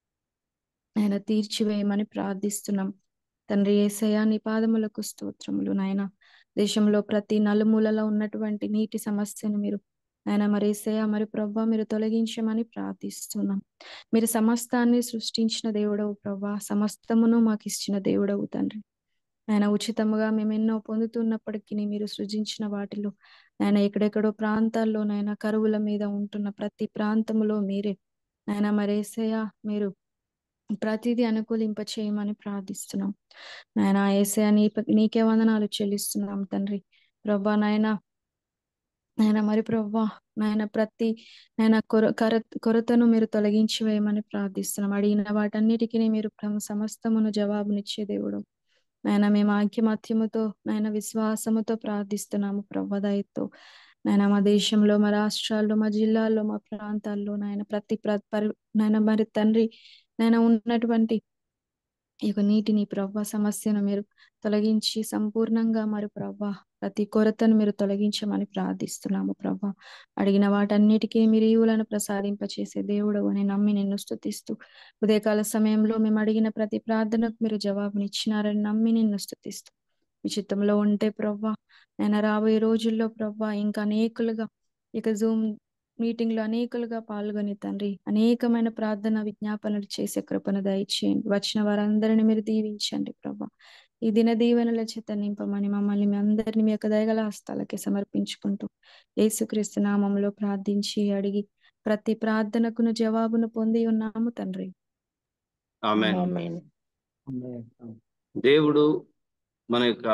ఆయన తీర్చివేయమని ప్రార్థిస్తున్నాం తండ్రి ఏసయ నీ పాదములకు స్తోత్రములు నాయన దేశంలో ప్రతి నలుమూలలో ఉన్నటువంటి నీటి సమస్యను మీరు ఆయన మరి ఏసయ మరి ప్రభా మీరు తొలగించమని ప్రార్థిస్తున్నాం మీరు సమస్తాన్ని సృష్టించిన దేవుడవు ప్రభా సమస్తమును మాకు ఇచ్చిన దేవుడవు తండ్రి ఆయన ఉచితముగా మేము ఎన్నో పొందుతున్నప్పటికీ మీరు సృజించిన వాటిలో ఆయన ఎక్కడెక్కడో ప్రాంతాల్లో నాయన కరువుల మీద ఉంటున్న ప్రతి ప్రాంతములో మీరే నాయన మరేసయ మీరు ప్రతిదీ అనుకూలింప చేయమని ప్రార్థిస్తున్నాం నాయన ఏసయ నీ నీకే వందనాలు చెల్లిస్తున్నాం తండ్రి ప్రభా నాయన నాయన మరి ప్రభా నాయన ప్రతి నాయన కొర కర కొరతను మీరు తొలగించి వేయమని ప్రార్థిస్తున్నాం అడిగిన వాటన్నిటికీ మీరు ప్ర- సమస్తమును జవాబునిచ్చే దేవుడు నాయన మేము ఐక్యమత్యముతో నాయన విశ్వాసముతో ప్రార్థిస్తున్నాము ప్రభా దయతో నాయన మా దేశంలో మా రాష్ట్రాల్లో మా జిల్లాల్లో మా ప్రాంతాల్లో నాయన ప్రతి ప్ర పరి నాయన మరి తండ్రి నాయన ఉన్నటువంటి ఈ యొక్క నీటిని ప్రభా సమస్యను మీరు తొలగించి సంపూర్ణంగా మరి ప్రభా ప్రతి కొరతను మీరు తొలగించమని ప్రార్థిస్తున్నాము ప్రభా అడిగిన వాటన్నిటికీ మీరు ఈవులను ప్రసాదింపచేసే దేవుడు అని నమ్మి నిన్ను స్తుతిస్తూ ఉదయకాల సమయంలో మేము అడిగిన ప్రతి ప్రార్థనకు మీరు జవాబునిచ్చినారని నమ్మి నిన్ను స్తుతిస్తూ మీ చిత్తంలో ఉంటే ప్రభా నేను రాబోయే రోజుల్లో ప్రభా ఇంకా అనేకులుగా ఇక జూమ్ మీటింగ్ లో అనేకులుగా పాల్గొని తండ్రి అనేకమైన ప్రార్థన విజ్ఞాపనలు చేసే కృపను దయచేయండి వచ్చిన వారందరిని మీరు దీవించండి ప్రభా ఈ దిన దీవెనల చేత నింపమని మమ్మల్ని మీ అందరిని మీ యొక్క దయగల హస్తాలకి సమర్పించుకుంటూ యేసుక్రీస్తు నామంలో ప్రార్థించి అడిగి ప్రతి ప్రార్థనకును జవాబును పొంది ఉన్నాము తండ్రి ఆమె Amen. దేవుడు మన యొక్క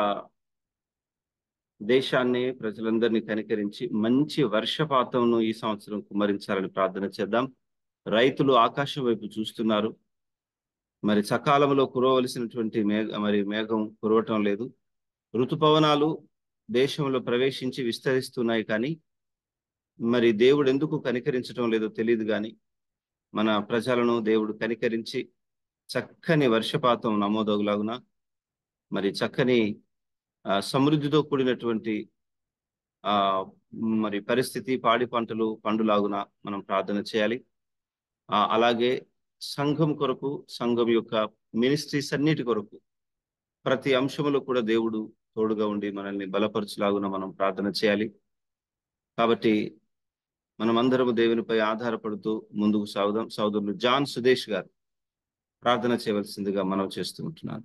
దేశాన్ని ప్రజలందరినీ కనికరించి మంచి వర్షపాతంను ఈ సంవత్సరం కుమరించాలని ప్రార్థన చేద్దాం రైతులు ఆకాశం వైపు చూస్తున్నారు మరి సకాలంలో కురవలసినటువంటి మేఘ మరి మేఘం కురవటం లేదు ఋతుపవనాలు దేశంలో ప్రవేశించి విస్తరిస్తున్నాయి కానీ మరి దేవుడు ఎందుకు కనికరించడం లేదో తెలియదు కానీ మన ప్రజలను దేవుడు కనికరించి చక్కని వర్షపాతం నమోదగులాగున మరి చక్కని ఆ, సమృద్ధితో కూడినటువంటి ఆ మరి పరిస్థితి పాడి పంటలు పండులాగున మనం ప్రార్థన చేయాలి ఆ అలాగే సంఘం కొరకు సంఘం యొక్క మినిస్ట్రీస్ అన్నిటి కొరకు ప్రతి అంశంలో కూడా దేవుడు తోడుగా ఉండి మనల్ని బలపరచులాగున మనం ప్రార్థన చేయాలి కాబట్టి మనమందరము దేవునిపై ఆధారపడుతూ ముందుకు సాగుదాం సోదరులు జాన్ సుదేశ్ గారు ప్రార్థన చేయవలసిందిగా మనం చేస్తూ ఉంటున్నాను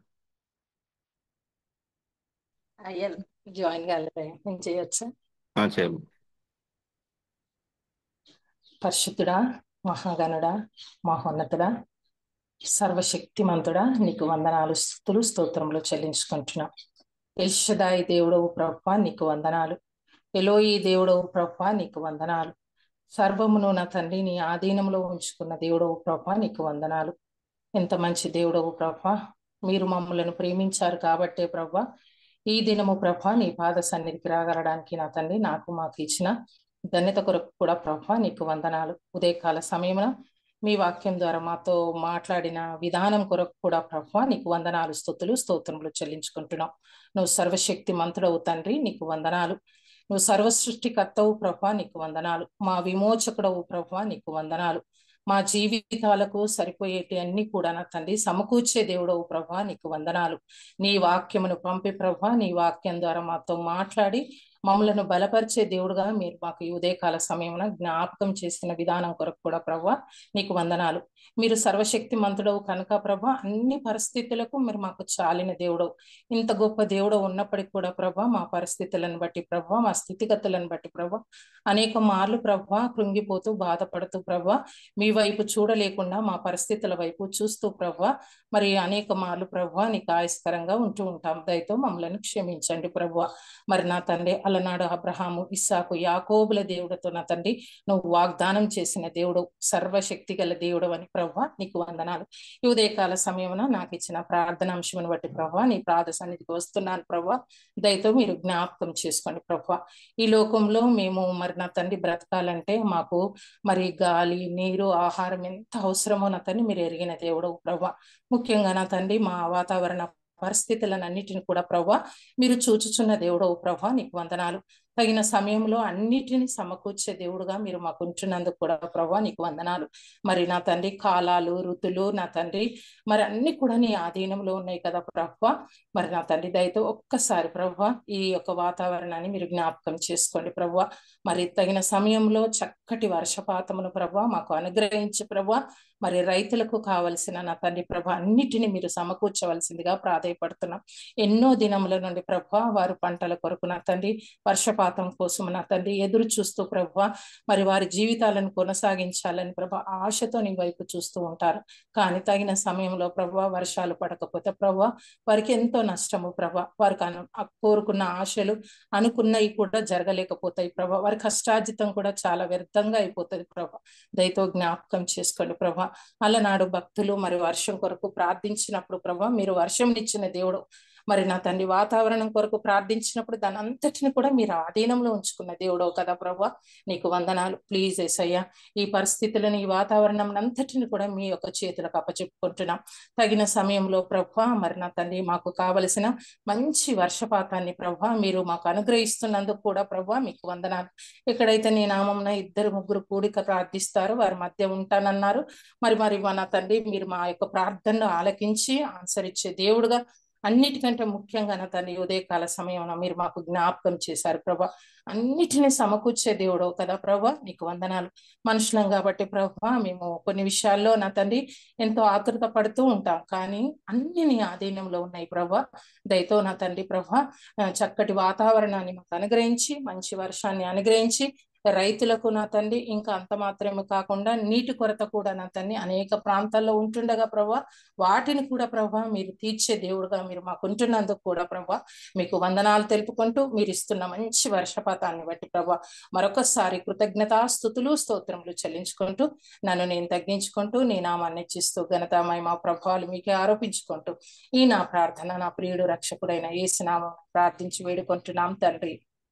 అయ్యా జాయిన్ కాలేదు నేను చేయొచ్చా ఆ, చేయము పరిశుద్ధుడా మహాగణుడా మహోన్నతుడా సర్వశక్తిమంతుడా నీకు వందనాలు స్థుతులు స్తోత్రములు చెల్లించుకుంటున్నాం ఎల్షదాయి దేవుడవు ప్రభ నీకు వందనాలు ఎలోయి దేవుడవు ప్రభ నీకు వందనాలు సర్వమును నా తండ్రి నీ ఆధీనంలో ఉంచుకున్న దేవుడవు ప్రభ నీకు వందనాలు ఎంత మంచి దేవుడవు ప్రభ మీరు మమ్మలను ప్రేమించారు కాబట్టే ప్రభా ఈ దినము ప్రభా నీ పాద సన్నిధికి రాగలడానికి నా తండ్రి నాకు మాకు ఇచ్చిన ధన్యత కొరకు కూడా ప్రభా నీకు వందనాలు ఉదయకాల సమయమున మీ వాక్యం ద్వారా మాతో మాట్లాడిన విధానం కొరకు కూడా ప్రభా నీకు వందనాలు స్థుతులు స్తోత్రములు చెల్లించుకుంటున్నాం నువ్వు సర్వశక్తి మంతుడవు తండ్రి నీకు వందనాలు నువ్వు సర్వ సృష్టికర్తవు ప్రభా నీకు వందనాలు మా విమోచకుడవు ప్రభా నీకు వందనాలు మా జీవితాలకు సరిపోయేటి అన్ని కూడా నా తండ్రి సమకూర్చే దేవుడవు ప్రభా నీకు వందనాలు నీ వాక్యమును పంపి ప్రభా నీ వాక్యం ద్వారా మాతో మాట్లాడి మమ్మలను బలపరిచే దేవుడుగా మీరు మాకు ఈ ఉదయకాల సమయమున జ్ఞాపకం చేసిన విధానం కొరకు కూడా ప్రభా నీకు వందనాలు మీరు సర్వశక్తి మంతుడవు కనుక ప్రభా అన్ని పరిస్థితులకు మీరు మాకు చాలిన దేవుడవు ఇంత గొప్ప దేవుడు ఉన్నప్పటికీ కూడా ప్రభా మా పరిస్థితులను బట్టి ప్రభా మా స్థితిగతులను బట్టి ప్రభా అనేక మార్లు ప్రభా కృంగిపోతూ బాధపడుతూ ప్రభా మీ వైపు చూడలేకుండా మా పరిస్థితుల వైపు చూస్తూ ప్రభా మరి అనేక మార్లు ప్రభా నీకు ఆయస్కరంగా ఉంటూ ఉంటాం దయతో మమ్మల్ని క్షమించండి ప్రభా మరి నా తండ్రి అలనాడు అబ్రహాము ఇస్సాకు యాకోబుల దేవుడితో నా తండ్రి నువ్వు వాగ్దానం చేసిన దేవుడు సర్వశక్తి గల దేవుడు అని ప్రభా నీకు వందనాలు ఈ ఉదయకాల సమయమున నాకు ఇచ్చిన ప్రార్థన అంశమును బట్టి ప్రభా నీ ప్రార్థ సన్నిధికి వస్తున్నాను ప్రభా దయతో మీరు జ్ఞాపకం చేసుకోండి ప్రభా ఈ లోకంలో మేము మరి నా తండ్రి బ్రతకాలంటే మాకు మరి గాలి నీరు ఆహారం ఎంత అవసరమో నా తండ్రి మీరు ఎరిగిన దేవుడు ప్రభా ముఖ్యంగా నా తండ్రి మా వాతావరణ పరిస్థితులన్నిటిని కూడా ప్రభా మీరు చూచుచున్న దేవుడు ప్రభా నీకు వందనాలు తగిన సమయంలో అన్నిటిని సమకూర్చే దేవుడుగా మీరు మాకు ఉంటున్నందుకు కూడా ప్రభా నీకు వందనాలు మరి నా తండ్రి కాలాలు ఋతులు నా తండ్రి మరి అన్ని కూడా నీ ఆధీనంలో ఉన్నాయి కదా ప్రభా మరి నా తండ్రి దయతో ఒక్కసారి ప్రభా ఈ యొక్క వాతావరణాన్ని మీరు జ్ఞాపకం చేసుకోండి ప్రభా మరి తగిన సమయంలో చక్కటి వర్షపాతమును ప్రభా మాకు అనుగ్రహించి ప్రభా మరి రైతులకు కావలసిన నా తండ్రి ప్రభ అన్నిటిని మీరు సమకూర్చవలసిందిగా ప్రాధాయపడుతున్నాం ఎన్నో దినముల నుండి ప్రభ వారు పంటల కొరకు నా తండ్రి వర్షపాతం కోసం నా తండ్రి ఎదురు చూస్తూ ప్రభ మరి వారి జీవితాలను కొనసాగించాలని ప్రభ ఆశతో నీ వైపు చూస్తూ ఉంటారు కానీ తగిన సమయంలో ప్రభ వర్షాలు పడకపోతే ప్రభ వారికి ఎంతో నష్టము ప్రభ వారికి అను కోరుకున్న ఆశలు అనుకున్నవి కూడా జరగలేకపోతాయి ప్రభ వారి కష్టార్జితం కూడా చాలా వ్యర్థంగా అయిపోతుంది ప్రభ దయతో జ్ఞాపకం చేసుకోండి ప్రభ అలనాడు భక్తులు మరి వర్షం కొరకు ప్రార్థించినప్పుడు ప్రభా మీరు వర్షం ఇచ్చిన దేవుడు మరి నా తండ్రి వాతావరణం కొరకు ప్రార్థించినప్పుడు దాని అంతటిని కూడా మీరు ఆధీనంలో ఉంచుకున్న దేవుడు కదా ప్రభా నీకు వందనాలు ప్లీజ్ ఏసయ్యా ఈ పరిస్థితులను ఈ వాతావరణం అంతటిని కూడా మీ యొక్క చేతులకు అప్పచెప్పుకుంటున్నాం తగిన సమయంలో ప్రభా మరి నా తండ్రి మాకు కావలసిన మంచి వర్షపాతాన్ని ప్రభా మీరు మాకు అనుగ్రహిస్తున్నందుకు కూడా ప్రభా మీకు వందనాలు ఎక్కడైతే నీ నామంన ఇద్దరు ముగ్గురు కూడిక ప్రార్థిస్తారు వారి మధ్య ఉంటానన్నారు మరి మరి మన తండ్రి మీరు మా యొక్క ప్రార్థనను ఆలకించి ఆన్సర్ ఇచ్చే దేవుడుగా అన్నిటికంటే ముఖ్యంగా నా తండ్రి ఉదయకాల సమయంలో మీరు మాకు జ్ఞాపకం చేశారు ప్రభా అన్నిటినీ సమకూర్చే దేవుడు కదా ప్రభా నీకు వందనాలు మనుషులం కాబట్టి ప్రభా మేము కొన్ని విషయాల్లో నా తండ్రి ఎంతో ఆతృత పడుతూ ఉంటాం కానీ అన్ని నీ ఆధీనంలో ఉన్నాయి ప్రభా దయతో నా తండ్రి ప్రభా చక్కటి వాతావరణాన్ని మాకు అనుగ్రహించి మంచి వర్షాన్ని అనుగ్రహించి రైతులకు నా తండ్రి ఇంకా అంత మాత్రమే కాకుండా నీటి కొరత కూడా నా తండ్రి అనేక ప్రాంతాల్లో ఉంటుండగా ప్రభా వాటిని కూడా ప్రభా మీరు తీర్చే దేవుడుగా మీరు మాకు ఉంటున్నందుకు కూడా ప్రభా మీకు వందనాలు తెలుపుకుంటూ మీరు ఇస్తున్న మంచి వర్షపాతాన్ని బట్టి ప్రభా మరొకసారి కృతజ్ఞతాస్థుతులు స్తోత్రములు చెల్లించుకుంటూ నన్ను నేను తగ్గించుకుంటూ నీ నామాన్ని ఇచ్చిస్తూ ఘనతమై మా ప్రభావాలు మీకే ఆరోపించుకుంటూ ఈ నా ప్రార్థన నా ప్రియుడు రక్షకుడైన ఏసునామం ప్రార్థించి వేడుకుంటున్నాం తండ్రి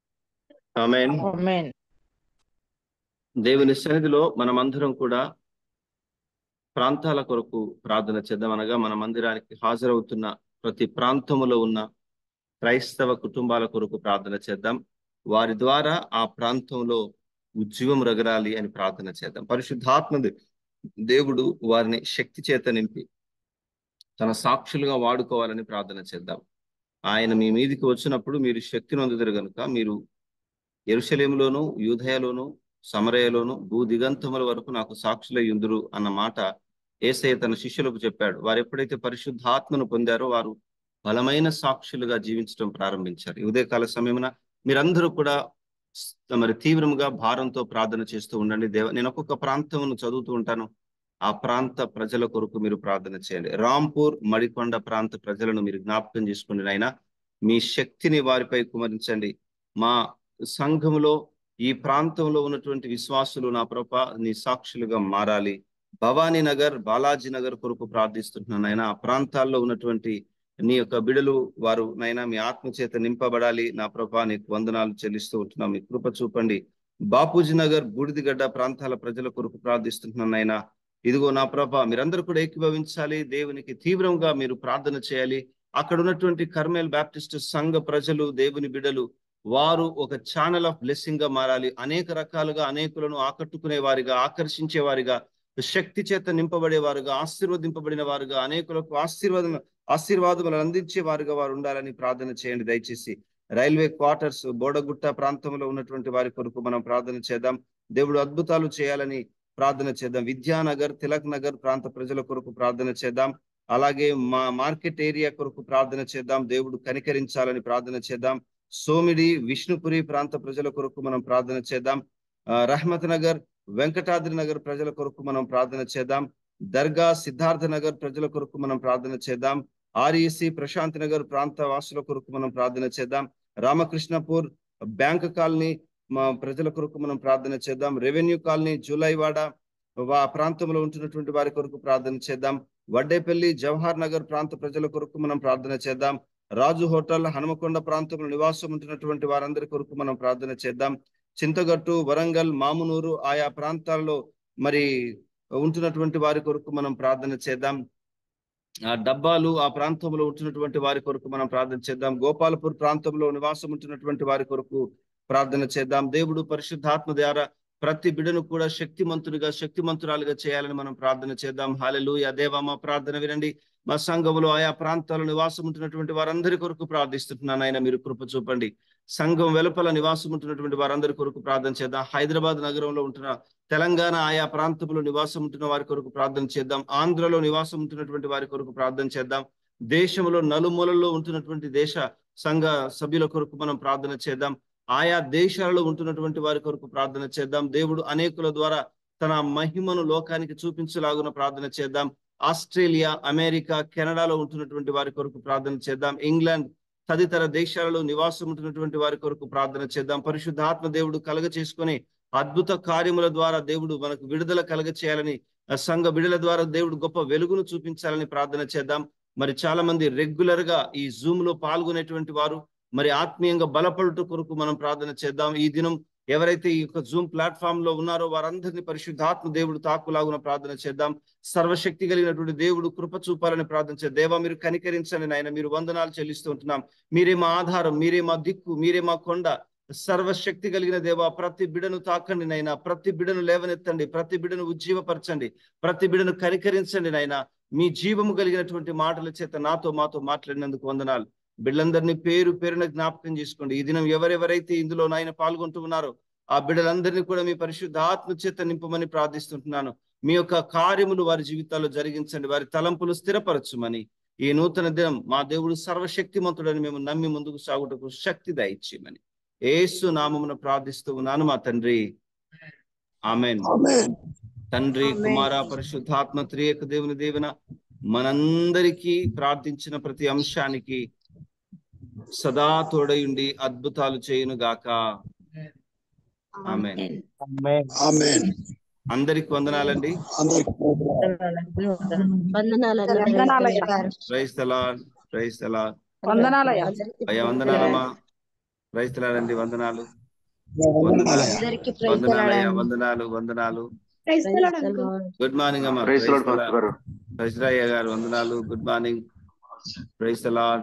ఆమెన్ దేవుని సన్నిధిలో మనమందరం కూడా ప్రాంతాల కొరకు ప్రార్థన చేద్దాం అనగా మన మందిరానికి హాజరవుతున్న ప్రతి ప్రాంతములో ఉన్న క్రైస్తవ కుటుంబాల కొరకు ప్రార్థన చేద్దాం వారి ద్వారా ఆ ప్రాంతంలో ఉద్యమం రగరాలి అని ప్రార్థన చేద్దాం పరిశుద్ధాత్మ దేవుడు వారిని శక్తి చేత నింపి తన సాక్షులుగా వాడుకోవాలని ప్రార్థన చేద్దాం ఆయన మీ మీదికి వచ్చినప్పుడు మీరు శక్తి నొందుతారు కనుక మీరు ఎరుశలేములోను యూధయలోను సమరయలోను భూ దిగంతముల వరకు నాకు సాక్షులై యుందురు అన్న మాట ఏసయ్య తన శిష్యులకు చెప్పాడు వారు ఎప్పుడైతే పరిశుద్ధాత్మను పొందారో వారు బలమైన సాక్షులుగా జీవించడం ప్రారంభించారు ఈ ఉదయకాల సమయమున మీరందరూ కూడా మరి తీవ్రంగా భారంతో ప్రార్థన చేస్తూ ఉండండి దేవ నేను ఒక్కొక్క ప్రాంతమును చదువుతూ ఉంటాను ఆ ప్రాంత ప్రజల కొరకు మీరు ప్రార్థన చేయండి రాంపూర్ మడికొండ ప్రాంత ప్రజలను మీరు జ్ఞాపకం చేసుకోండి నాయన మీ శక్తిని వారిపై కుమరించండి మా సంఘములో ఈ ప్రాంతంలో ఉన్నటువంటి విశ్వాసులు నా ప్రభ నీ సాక్షులుగా మారాలి భవానీ నగర్ బాలాజీ నగర్ కొరకు ప్రార్థిస్తున్నాను నాయన ఆ ప్రాంతాల్లో ఉన్నటువంటి నీ యొక్క బిడలు వారు నైనా మీ ఆత్మ చేత నింపబడాలి నా ప్రభా నీకు వందనాలు చెల్లిస్తూ ఉంటున్నాం మీ కృప చూపండి బాపూజీ నగర్ బూడిదిగడ్డ ప్రాంతాల ప్రజల కొరకు ప్రార్థిస్తున్నాను నాయనా ఇదిగో నా ప్రభ మీరందరూ కూడా ఏకీభవించాలి దేవునికి తీవ్రంగా మీరు ప్రార్థన చేయాలి అక్కడ ఉన్నటువంటి కర్మేల్ బ్యాప్టిస్ట్ సంఘ ప్రజలు దేవుని బిడలు వారు ఒక ఛానల్ ఆఫ్ బ్లెస్సింగ్ గా మారాలి అనేక రకాలుగా అనేకులను ఆకట్టుకునే వారిగా ఆకర్షించే వారిగా శక్తి చేత నింపబడే వారుగా ఆశీర్వదింపబడిన వారుగా అనేకులకు ఆశీర్వాదం ఆశీర్వాదములను అందించే వారుగా వారు ఉండాలని ప్రార్థన చేయండి దయచేసి రైల్వే క్వార్టర్స్ బోడగుట్ట ప్రాంతంలో ఉన్నటువంటి వారి కొరకు మనం ప్రార్థన చేద్దాం దేవుడు అద్భుతాలు చేయాలని ప్రార్థన చేద్దాం విద్యానగర్ తిలక్ నగర్ ప్రాంత ప్రజల కొరకు ప్రార్థన చేద్దాం అలాగే మా మార్కెట్ ఏరియా కొరకు ప్రార్థన చేద్దాం దేవుడు కనికరించాలని ప్రార్థన చేద్దాం సోమిడి విష్ణుపురి ప్రాంత ప్రజల కొరకు మనం ప్రార్థన చేద్దాం రహమత్ నగర్ వెంకటాద్రి నగర్ ప్రజల కొరకు మనం ప్రార్థన చేద్దాం దర్గా సిద్ధార్థ నగర్ ప్రజల కొరకు మనం ప్రార్థన చేద్దాం ఆర్ఈసి ప్రశాంత్ నగర్ ప్రాంత వాసుల కొరకు మనం ప్రార్థన చేద్దాం రామకృష్ణపూర్ బ్యాంక్ కాలనీ మా ప్రజల కొరకు మనం ప్రార్థన చేద్దాం రెవెన్యూ కాలనీ జూలైవాడ వా ప్రాంతంలో ఉంటున్నటువంటి వారి కొరకు ప్రార్థన చేద్దాం వడ్డేపల్లి జవహర్ నగర్ ప్రాంత ప్రజల కొరకు మనం ప్రార్థన చేద్దాం రాజు హోటల్ హనుమకొండ ప్రాంతంలో నివాసం ఉంటున్నటువంటి వారందరి కొరకు మనం ప్రార్థన చేద్దాం చింతగట్టు వరంగల్ మామునూరు ఆయా ప్రాంతాల్లో మరి ఉంటున్నటువంటి వారి కొరకు మనం ప్రార్థన చేద్దాం ఆ డబ్బాలు ఆ ప్రాంతంలో ఉంటున్నటువంటి వారి కొరకు మనం ప్రార్థన చేద్దాం గోపాలపూర్ ప్రాంతంలో నివాసం ఉంటున్నటువంటి వారి కొరకు ప్రార్థన చేద్దాం దేవుడు పరిశుద్ధాత్మ ద్వారా ప్రతి బిడను కూడా శక్తిమంతుడిగా శక్తిమంతురాలుగా చేయాలని మనం ప్రార్థన చేద్దాం హాలెలు దేవా మా ప్రార్థన వినండి మా సంఘములో ఆయా ప్రాంతాల్లో నివాసం ఉంటున్నటువంటి వారందరి కొరకు ప్రార్థిస్తున్నాను ఆయన మీరు కృప చూపండి సంఘం వెలుపల నివాసం ఉంటున్నటువంటి వారందరి కొరకు ప్రార్థన చేద్దాం హైదరాబాద్ నగరంలో ఉంటున్న తెలంగాణ ఆయా ప్రాంతంలో నివాసం ఉంటున్న వారి కొరకు ప్రార్థన చేద్దాం ఆంధ్రలో నివాసం ఉంటున్నటువంటి వారి కొరకు ప్రార్థన చేద్దాం దేశంలో నలుమూలల్లో ఉంటున్నటువంటి దేశ సంఘ సభ్యుల కొరకు మనం ప్రార్థన చేద్దాం ఆయా దేశాలలో ఉంటున్నటువంటి వారి కొరకు ప్రార్థన చేద్దాం దేవుడు అనేకుల ద్వారా తన మహిమను లోకానికి చూపించలాగున ప్రార్థన చేద్దాం ఆస్ట్రేలియా అమెరికా కెనడాలో ఉంటున్నటువంటి వారి కొరకు ప్రార్థన చేద్దాం ఇంగ్లాండ్ తదితర దేశాలలో నివాసం ఉంటున్నటువంటి వారి కొరకు ప్రార్థన చేద్దాం పరిశుద్ధాత్మ దేవుడు కలగ చేసుకొని అద్భుత కార్యముల ద్వారా దేవుడు మనకు విడుదల కలగ చేయాలని సంఘ విడుదల ద్వారా దేవుడు గొప్ప వెలుగును చూపించాలని ప్రార్థన చేద్దాం మరి చాలా మంది రెగ్యులర్ గా ఈ జూమ్ లో పాల్గొనేటువంటి వారు మరి ఆత్మీయంగా బలపడుట కొరకు మనం ప్రార్థన చేద్దాం ఈ దినం ఎవరైతే ఈ యొక్క జూమ్ ప్లాట్ఫామ్ లో ఉన్నారో వారందరినీ పరిశుద్ధాత్మ దేవుడు తాకులాగున ప్రార్థన చేద్దాం సర్వశక్తి కలిగినటువంటి దేవుడు కృప చూపాలని ప్రార్థన చేద్దాం దేవా మీరు కనికరించండి నాయన మీరు వందనాలు చెల్లిస్తూ ఉంటున్నాం మీరే మా ఆధారం మీరే మా దిక్కు మీరే మా కొండ సర్వశక్తి కలిగిన దేవ ప్రతి బిడను తాకండి నైనా ప్రతి బిడను లేవనెత్తండి ప్రతి బిడను ఉజ్జీవపరచండి ప్రతి బిడను కనికరించండి నైనా మీ జీవము కలిగినటువంటి మాటల చేత నాతో మాతో మాట్లాడినందుకు వందనాలు బిడ్డలందరినీ పేరు పేరున జ్ఞాపకం చేసుకోండి ఈ దినం ఎవరెవరైతే ఇందులో నాయన పాల్గొంటూ ఉన్నారో ఆ బిడ్డలందరినీ కూడా మీ పరిశుద్ధ ఆత్మ చేత నింపమని ప్రార్థిస్తుంటున్నాను మీ యొక్క కార్యములు వారి జీవితాల్లో జరిగించండి వారి తలంపులు స్థిరపరచుమని ఈ నూతన దినం మా దేవుడు సర్వశక్తిమంతుడని మేము నమ్మి ముందుకు సాగుటకు శక్తి దయచేయమని ఏసు నామమున ప్రార్థిస్తూ ఉన్నాను మా తండ్రి ఆమెన్ తండ్రి కుమార పరిశుద్ధాత్మ త్రియక దేవుని దేవున మనందరికీ ప్రార్థించిన ప్రతి అంశానికి సదా తోడయుండి అద్భుతాలు చేయును గాక ఆమె అందరికి వందనాలండి ప్రైజ్ తలా ప్రైజ్ తలా వందనాలయ్యా అయ్యా వందనాలమ్మా ప్రైజ్ తలాలండి వందనాలు వందనాలు వందనాలయ్యా వందనాలు వందనాలు గుడ్ మార్నింగ్ అమ్మా ప్రైజ్ తలా ప్రైజ్ రాయ్య గారు వందనాలు గుడ్ మార్నింగ్ ప్రైజ్ తలా